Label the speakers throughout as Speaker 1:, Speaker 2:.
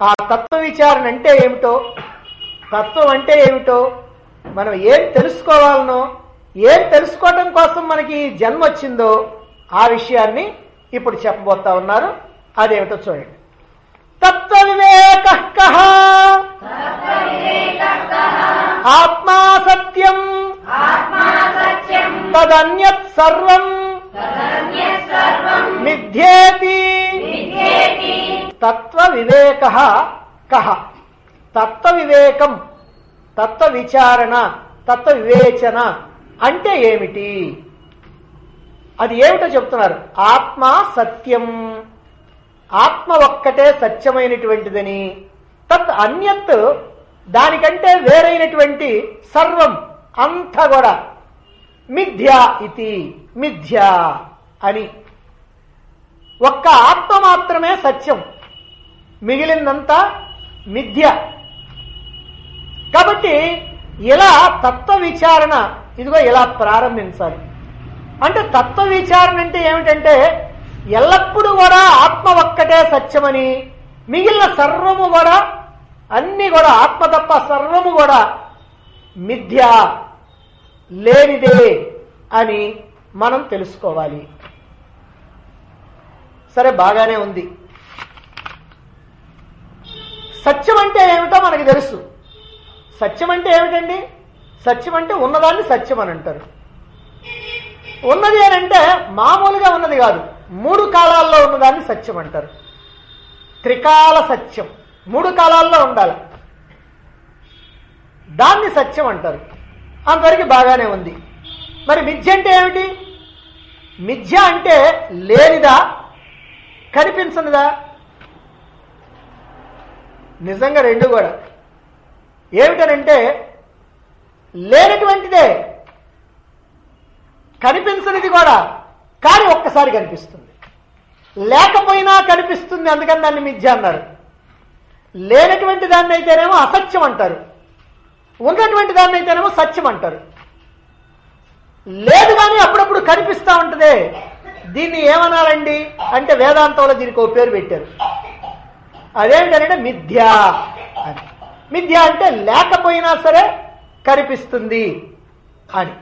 Speaker 1: ఆ తత్వ విచారణ అంటే ఏమిటో తత్వం అంటే ఏమిటో మనం ఏం తెలుసుకోవాలనో ఏం తెలుసుకోవడం కోసం మనకి ఈ జన్మ వచ్చిందో ఆ విషయాన్ని ఇప్పుడు చెప్పబోతా ఉన్నారు అదేమిటో చూడండి తత్వ వివేక ఆత్మా సత్యం తదన్యత్ సర్వం మిథ్యేతి తత్వ వివేక కహ తత్వ వివేకం తత్వ విచారణ తత్వ వివేచన అంటే ఏమిటి అది ఏమిటో చెప్తున్నారు ఆత్మ సత్యం ఆత్మ ఒక్కటే సత్యమైనటువంటిదని తత్ అన్యత్ దానికంటే వేరైనటువంటి సర్వం అంతా కూడా మిథ్యా ఇది మిథ్యా అని ఒక్క ఆత్మ మాత్రమే సత్యం మిగిలిందంతా మిథ్య కాబట్టి ఇలా తత్వ విచారణ ఇదిగో ఇలా ప్రారంభించాలి అంటే తత్వ విచారణ అంటే ఏమిటంటే ఎల్లప్పుడూ కూడా ఆత్మ ఒక్కటే సత్యమని మిగిలిన సర్వము కూడా అన్ని కూడా ఆత్మ తప్ప సర్వము కూడా మిథ్య లేనిదే అని మనం తెలుసుకోవాలి సరే బాగానే ఉంది సత్యం అంటే ఏమిటో మనకి తెలుసు సత్యం అంటే ఏమిటండి సత్యం అంటే ఉన్నదాన్ని సత్యం అని అంటారు ఉన్నది అని అంటే మామూలుగా ఉన్నది కాదు మూడు కాలాల్లో ఉన్నదాన్ని సత్యం అంటారు త్రికాల సత్యం మూడు కాలాల్లో ఉండాలి దాన్ని సత్యం అంటారు అంతవరకు బాగానే ఉంది మరి మిథ్య అంటే ఏమిటి మిథ్య అంటే లేనిదా కనిపించనిదా నిజంగా రెండు కూడా ఏమిటనంటే లేనటువంటిదే కనిపించనిది కూడా కానీ ఒక్కసారి కనిపిస్తుంది లేకపోయినా కనిపిస్తుంది అందుకని దాన్ని మిథ్య అన్నారు లేనటువంటి దాన్ని అయితేనేమో అసత్యం అంటారు ఉన్నటువంటి దాన్ని అయితేనేమో సత్యం అంటారు లేదు కానీ అప్పుడప్పుడు కనిపిస్తా ఉంటదే దీన్ని ఏమనాలండి అంటే వేదాంతంలో దీనికి ఒక పేరు పెట్టారు అదేంటంటే మిథ్య అని మిథ్య అంటే లేకపోయినా సరే కనిపిస్తుంది అని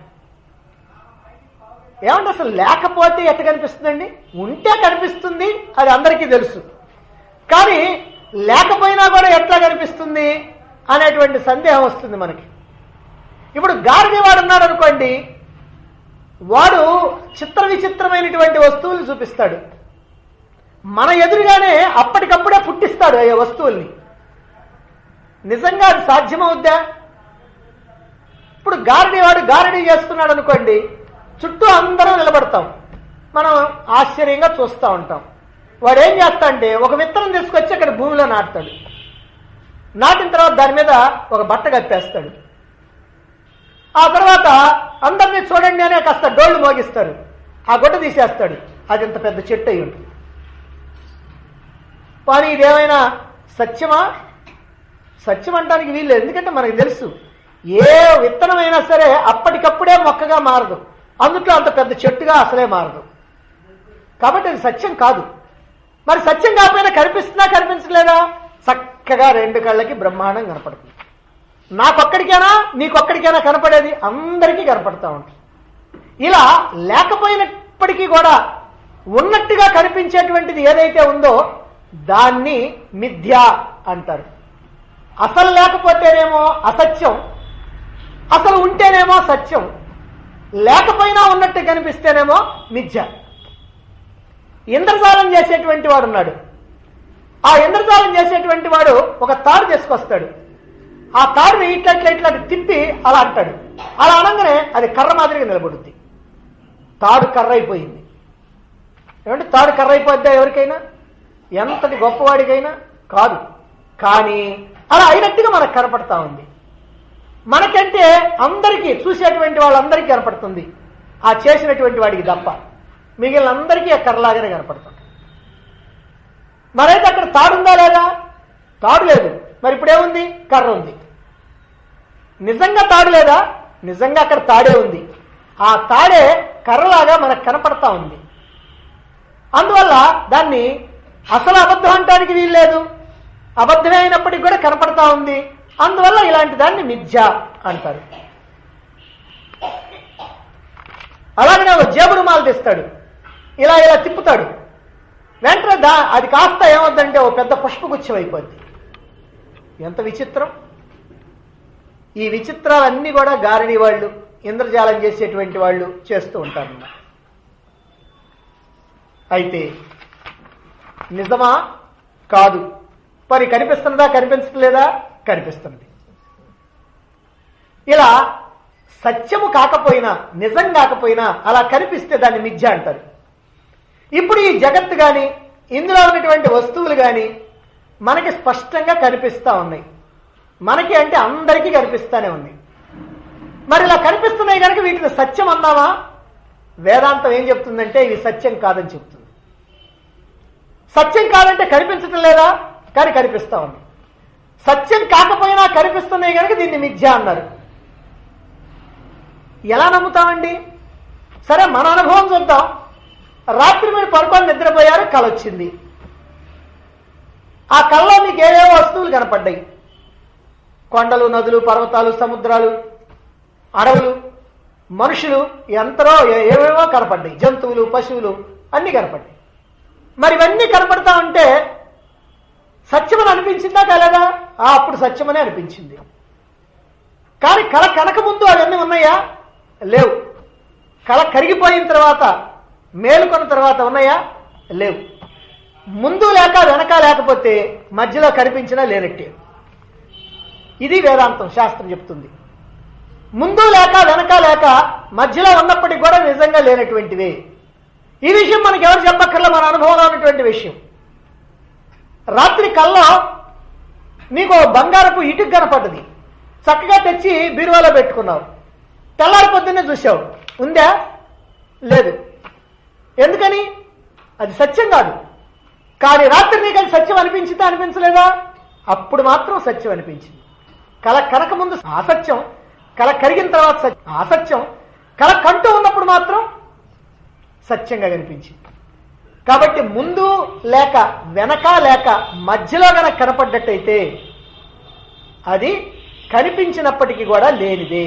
Speaker 1: ఏమంటే అసలు లేకపోతే ఎట్ట కనిపిస్తుందండి ఉంటే కనిపిస్తుంది అది అందరికీ తెలుసు కానీ లేకపోయినా కూడా ఎట్లా కనిపిస్తుంది అనేటువంటి సందేహం వస్తుంది మనకి ఇప్పుడు గారిని వాడు ఉన్నాడు అనుకోండి వాడు చిత్ర విచిత్రమైనటువంటి వస్తువులు చూపిస్తాడు మన ఎదురుగానే అప్పటికప్పుడే పుట్టిస్తాడు ఆ వస్తువుల్ని నిజంగా అది సాధ్యమవుద్దా ఇప్పుడు గారడీ వాడు గారడీ చేస్తున్నాడు అనుకోండి చుట్టూ అందరం నిలబడతాం మనం ఆశ్చర్యంగా చూస్తూ ఉంటాం వాడు ఏం చేస్తా అంటే ఒక విత్తనం తీసుకొచ్చి అక్కడ భూమిలో నాటుతాడు నాటిన తర్వాత దాని మీద ఒక బట్ట కప్పేస్తాడు ఆ తర్వాత అందరినీ చూడండి అనే కాస్త డోళ్లు మోగిస్తారు ఆ గుడ్డ తీసేస్తాడు అది ఇంత పెద్ద చెట్టు అయి ఉంటుంది కానీ ఇదేమైనా సత్యమా సత్యం అంటానికి వీల్లేదు ఎందుకంటే మనకు తెలుసు ఏ విత్తనమైనా సరే అప్పటికప్పుడే మొక్కగా మారదు అందుట్లో అంత పెద్ద చెట్టుగా అసలే మారదు కాబట్టి అది సత్యం కాదు మరి సత్యం కాకపోయినా కనిపిస్తున్నా కనిపించలేదా చక్కగా రెండు కళ్ళకి బ్రహ్మాండం కనపడుతుంది నాకొక్కడికైనా నీకొక్కడికైనా కనపడేది అందరికీ కనపడతా ఉంటుంది ఇలా లేకపోయినప్పటికీ కూడా ఉన్నట్టుగా కనిపించేటువంటిది ఏదైతే ఉందో దాన్ని మిథ్య అంటారు అసలు లేకపోతేనేమో అసత్యం అసలు ఉంటేనేమో సత్యం లేకపోయినా ఉన్నట్టు కనిపిస్తేనేమో మిథ్య ఇంద్రజాలం చేసేటువంటి వాడు ఉన్నాడు ఆ ఇంద్రజాలం చేసేటువంటి వాడు ఒక తాడు తీసుకొస్తాడు ఆ తాడుని ఇట్లా ఇట్లా ఇట్లా తిప్పి అలా అంటాడు అలా అనగానే అది కర్ర మాదిరిగా నిలబడుద్ది తాడు కర్ర అయిపోయింది ఏమంటే తాడు కర్ర అయిపోద్దా ఎవరికైనా ఎంతటి గొప్పవాడికైనా కాదు కానీ అలా అయినట్టుగా మనకు కనపడతా ఉంది మనకంటే అందరికీ చూసేటువంటి వాళ్ళందరికీ కనపడుతుంది ఆ చేసినటువంటి వాడికి తప్ప మిగిలిన అందరికీ ఆ కర్రలాగానే కనపడుతుంది మరైతే అక్కడ తాడుందా లేదా తాడు లేదు మరి ఇప్పుడేముంది కర్ర ఉంది నిజంగా తాడు లేదా నిజంగా అక్కడ తాడే ఉంది ఆ తాడే కర్రలాగా మనకు కనపడతా ఉంది అందువల్ల దాన్ని అసలు అబద్ధం అంటానికి వీల్లేదు అబద్ధమే అయినప్పటికీ కూడా కనపడతా ఉంది అందువల్ల ఇలాంటి దాన్ని మిథ్య అంటారు అలాగనే ఒక జేబురు మాల తెస్తాడు ఇలా ఇలా తిప్పుతాడు వెంటనే దా అది కాస్త ఏమవుద్దంటే ఓ పెద్ద పుష్పగుచ్చం అయిపోద్ది ఎంత విచిత్రం ఈ విచిత్రాలన్నీ కూడా గారడి వాళ్ళు ఇంద్రజాలం చేసేటువంటి వాళ్ళు చేస్తూ ఉంటారు అయితే నిజమా కాదు మరి కనిపిస్తున్నదా కనిపించట్లేదా కనిపిస్తుంది ఇలా సత్యము కాకపోయినా నిజం కాకపోయినా అలా కనిపిస్తే దాన్ని మిథ్య అంటారు ఇప్పుడు ఈ జగత్తు గాని ఇందులో ఉన్నటువంటి వస్తువులు గాని మనకి స్పష్టంగా కనిపిస్తా ఉన్నాయి మనకి అంటే అందరికీ కనిపిస్తానే ఉంది మరి ఇలా కనిపిస్తున్నాయి కనుక వీటిని సత్యం అన్నావా వేదాంతం ఏం చెప్తుందంటే ఇవి సత్యం కాదని చెప్తుంది సత్యం కాదంటే కనిపించటం లేదా కానీ కనిపిస్తా ఉంది సత్యం కాకపోయినా కనిపిస్తున్నాయి కనుక దీన్ని మిథ్య అన్నారు ఎలా నమ్ముతామండి సరే మన అనుభవం చూద్దాం రాత్రి మీరు పడుకొని నిద్రపోయారు కళ వచ్చింది ఆ కళ్ళలో మీకు ఏవేవో వస్తువులు కనపడ్డాయి కొండలు నదులు పర్వతాలు సముద్రాలు అడవులు మనుషులు ఎంతరో ఏ- ఏవేవో కనపడ్డాయి జంతువులు పశువులు అన్ని కనపడ్డాయి మరి ఇవన్నీ కనపడతా ఉంటే సత్యమని అనిపించిందా కలదా ఆ అప్పుడు సత్యమనే అనిపించింది కానీ కళ కనక ముందు అవన్నీ ఉన్నాయా లేవు కళ కరిగిపోయిన తర్వాత మేలుకొన్న తర్వాత ఉన్నాయా లేవు ముందు లేక వెనక లేకపోతే మధ్యలో కనిపించినా లేనట్టే ఇది వేదాంతం శాస్త్రం చెప్తుంది ముందు లేక వెనక లేక మధ్యలో ఉన్నప్పటికీ కూడా నిజంగా లేనటువంటివే ఈ విషయం మనకి ఎవరు చెప్పక్కర్లా మన అనుభవంలో ఉన్నటువంటి విషయం రాత్రి కల్లో నీకు ఓ బంగారపు ఇటుక కనపడ్డది చక్కగా తెచ్చి బీరువాలో పెట్టుకున్నావు తెల్లారి పొద్దున్నే చూసావు ఉందా లేదు ఎందుకని అది సత్యం కాదు కానీ రాత్రి నీకు అది సత్యం అనిపించిందా అనిపించలేదా అప్పుడు మాత్రం సత్యం అనిపించింది కళ కనక ముందు అసత్యం కళ కరిగిన తర్వాత సత్యం అసత్యం కళ కంటూ ఉన్నప్పుడు మాత్రం సత్యంగా కనిపించింది కాబట్టి ముందు లేక వెనక లేక మధ్యలో గనక కనపడ్డట్టయితే అది కనిపించినప్పటికీ కూడా లేనిదే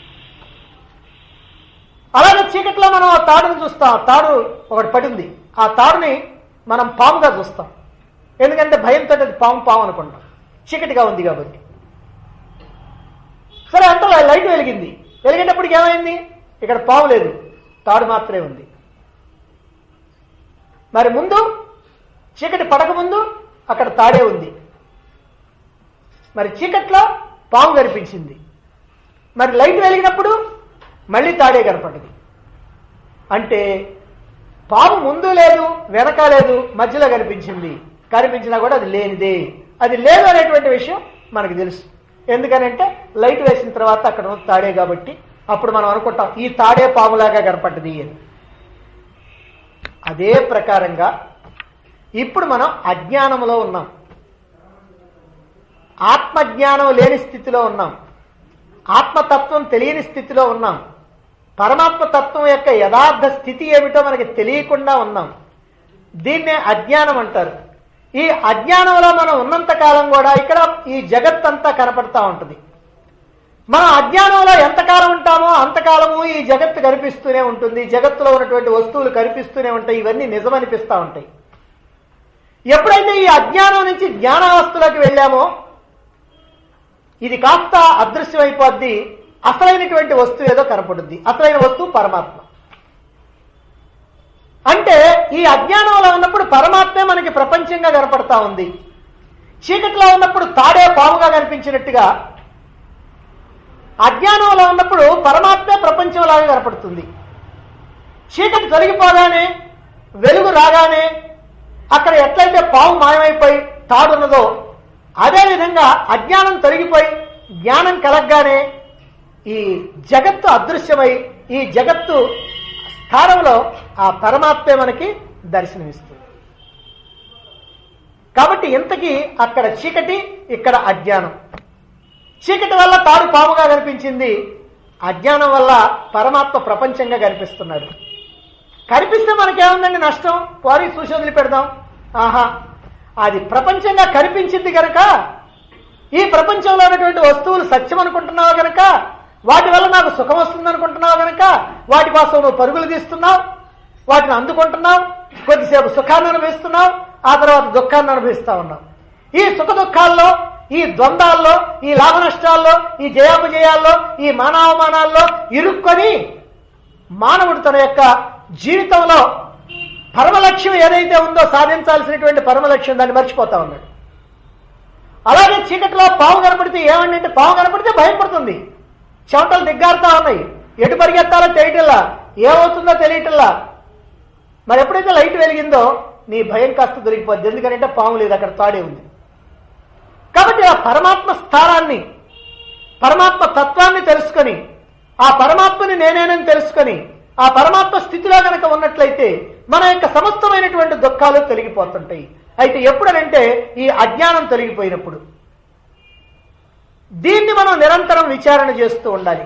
Speaker 1: అలాగే చీకట్లో మనం ఆ తాడును చూస్తాం ఆ తాడు ఒకటి పడింది ఆ తాడుని మనం పాముగా చూస్తాం ఎందుకంటే భయంతో అది పాము పాము అనుకుంటాం చీకటిగా ఉంది కాబట్టి సరే అంత లైట్ వెలిగింది వెలిగేటప్పటికి ఏమైంది ఇక్కడ పాము లేదు తాడు మాత్రమే ఉంది మరి ముందు చీకటి పడక ముందు అక్కడ తాడే ఉంది మరి చీకట్లో పాము కనిపించింది మరి లైట్ వెలిగినప్పుడు మళ్ళీ తాడే కనపడ్డది అంటే పాము ముందు లేదు వెనక లేదు మధ్యలో కనిపించింది కనిపించినా కూడా అది లేనిదే అది లేదు అనేటువంటి విషయం మనకు తెలుసు ఎందుకనంటే లైట్ వేసిన తర్వాత అక్కడ ఉన్న తాడే కాబట్టి అప్పుడు మనం అనుకుంటాం ఈ తాడే పాములాగా కనపడ్డది అని అదే ప్రకారంగా ఇప్పుడు మనం అజ్ఞానంలో ఉన్నాం ఆత్మజ్ఞానం లేని స్థితిలో ఉన్నాం ఆత్మతత్వం తెలియని స్థితిలో ఉన్నాం పరమాత్మ తత్వం యొక్క యథార్థ స్థితి ఏమిటో మనకి తెలియకుండా ఉన్నాం దీన్నే అజ్ఞానం అంటారు ఈ అజ్ఞానంలో మనం ఉన్నంత కాలం కూడా ఇక్కడ ఈ జగత్తంతా కనపడతా ఉంటుంది మనం అజ్ఞానంలో ఎంతకాలం ఉంటామో అంతకాలము ఈ జగత్తు కనిపిస్తూనే ఉంటుంది జగత్తులో ఉన్నటువంటి వస్తువులు కనిపిస్తూనే ఉంటాయి ఇవన్నీ నిజమనిపిస్తూ ఉంటాయి ఎప్పుడైతే ఈ అజ్ఞానం నుంచి జ్ఞానావస్థలోకి వెళ్ళామో ఇది కాస్త అదృశ్యమైపోద్ది అసలైనటువంటి వస్తువు ఏదో కనపడుద్ది అసలైన వస్తువు పరమాత్మ అంటే ఈ అజ్ఞానంలో ఉన్నప్పుడు పరమాత్మే మనకి ప్రపంచంగా కనపడతా ఉంది చీకటిలో ఉన్నప్పుడు తాడే పాముగా కనిపించినట్టుగా అజ్ఞానంలో ఉన్నప్పుడు పరమాత్మే ప్రపంచంలాగా కనపడుతుంది చీకటి తొలగిపోగానే వెలుగు రాగానే అక్కడ ఎట్లయితే పాము మాయమైపోయి తాడున్నదో అదేవిధంగా అజ్ఞానం తొలగిపోయి జ్ఞానం కలగగానే ఈ జగత్తు అదృశ్యమై ఈ జగత్తు స్థానంలో ఆ పరమాత్మే మనకి దర్శనమిస్తుంది కాబట్టి ఇంతకీ అక్కడ చీకటి ఇక్కడ అజ్ఞానం చీకటి వల్ల తాడు పాముగా కనిపించింది అజ్ఞానం వల్ల పరమాత్మ ప్రపంచంగా కనిపిస్తున్నాడు కనిపిస్తే మనకేముందండి నష్టం వారి చూసి వదిలిపెడదాం ఆహా అది ప్రపంచంగా కనిపించింది గనక ఈ ప్రపంచంలో ఉన్నటువంటి వస్తువులు సత్యం అనుకుంటున్నావు గనక వాటి వల్ల నాకు సుఖం వస్తుంది అనుకుంటున్నావు గనక వాటి కోసం నువ్వు పరుగులు తీస్తున్నావు వాటిని అందుకుంటున్నావు కొద్దిసేపు సుఖాన్ని అనుభవిస్తున్నావు ఆ తర్వాత దుఃఖాన్ని అనుభవిస్తా ఉన్నావు ఈ సుఖ దుఃఖాల్లో ఈ ద్వంద్వాల్లో ఈ లాభ నష్టాల్లో ఈ జయాపజయాల్లో ఈ మానవమానాల్లో ఇరుక్కొని మానవుడు తన యొక్క జీవితంలో పరమలక్ష్యం ఏదైతే ఉందో సాధించాల్సినటువంటి పరమలక్ష్యం దాన్ని మర్చిపోతా ఉన్నాడు అలాగే చీకటిలో పావు కనపడితే ఏమండి అంటే పావు కనపడితే భయపడుతుంది చెమటలు దిగ్గారుతా ఉన్నాయి ఎటు పరిగెత్తాలో తెలియటల్లా ఏమవుతుందో తెలియటల్లా మరి ఎప్పుడైతే లైట్ వెలిగిందో నీ భయం కాస్త దొరికిపోద్ది ఎందుకంటే పాము లేదు అక్కడ తాడే ఉంది కాబట్టి ఆ పరమాత్మ స్థానాన్ని పరమాత్మ తత్వాన్ని తెలుసుకొని ఆ పరమాత్మని నేనేనని తెలుసుకొని ఆ పరమాత్మ స్థితిలో గనక ఉన్నట్లయితే మన యొక్క సమస్తమైనటువంటి దుఃఖాలు తొలగిపోతుంటాయి అయితే ఎప్పుడనంటే ఈ అజ్ఞానం తొలగిపోయినప్పుడు దీన్ని మనం నిరంతరం విచారణ చేస్తూ ఉండాలి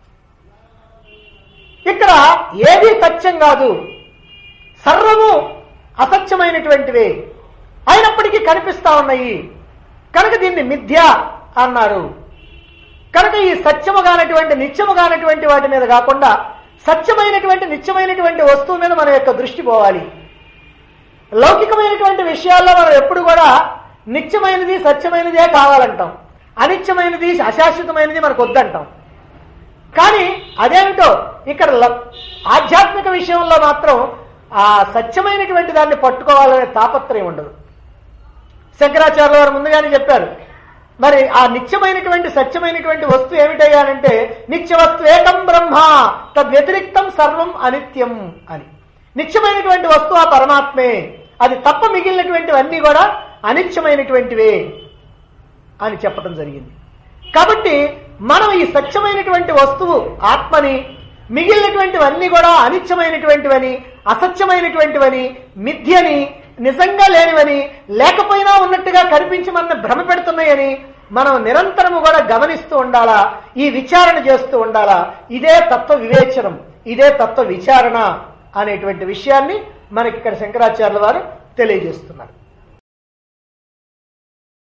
Speaker 1: ఇక్కడ ఏది సత్యం కాదు సర్వము అసత్యమైనటువంటివే అయినప్పటికీ కనిపిస్తా ఉన్నాయి కనుక దీన్ని మిథ్య అన్నారు కనుక ఈ సత్యము కానటువంటి నిత్యము కానటువంటి వాటి మీద కాకుండా సత్యమైనటువంటి నిత్యమైనటువంటి వస్తువు మీద మన యొక్క దృష్టి పోవాలి లౌకికమైనటువంటి విషయాల్లో మనం ఎప్పుడు కూడా నిత్యమైనది సత్యమైనదే కావాలంటాం అనిత్యమైనది అశాశ్వతమైనది మనకు వద్దంటాం కానీ అదేమిటో ఇక్కడ ల- ఆధ్యాత్మిక విషయంలో మాత్రం ఆ సత్యమైనటువంటి దాన్ని పట్టుకోవాలనే తాపత్రయం ఉండదు శంకరాచార్య వారు ముందుగానే చెప్పారు మరి ఆ నిత్యమైనటువంటి సత్యమైనటువంటి వస్తువు ఏమిటయ్యానంటే నిత్య వస్తు ఏకం బ్రహ్మ తద్ వ్యతిరిక్తం సర్వం అనిత్యం అని నిత్యమైనటువంటి వస్తువు ఆ పరమాత్మే అది తప్ప మిగిలినటువంటివన్నీ కూడా అనిత్యమైనటువంటివే అని చెప్పడం జరిగింది కాబట్టి మనం ఈ సత్యమైనటువంటి వస్తువు ఆత్మని మిగిలినటువంటివన్నీ కూడా అనిత్యమైనటువంటివని అసత్యమైనటువంటివని మిథ్యని నిజంగా లేనివని లేకపోయినా ఉన్నట్టుగా కనిపించి మన భ్రమ పెడుతున్నాయని మనం నిరంతరము కూడా గమనిస్తూ ఉండాలా ఈ విచారణ చేస్తూ ఉండాలా ఇదే తత్వ వివేచనం ఇదే తత్వ విచారణ అనేటువంటి విషయాన్ని మనకి ఇక్కడ శంకరాచార్యుల వారు తెలియజేస్తున్నారు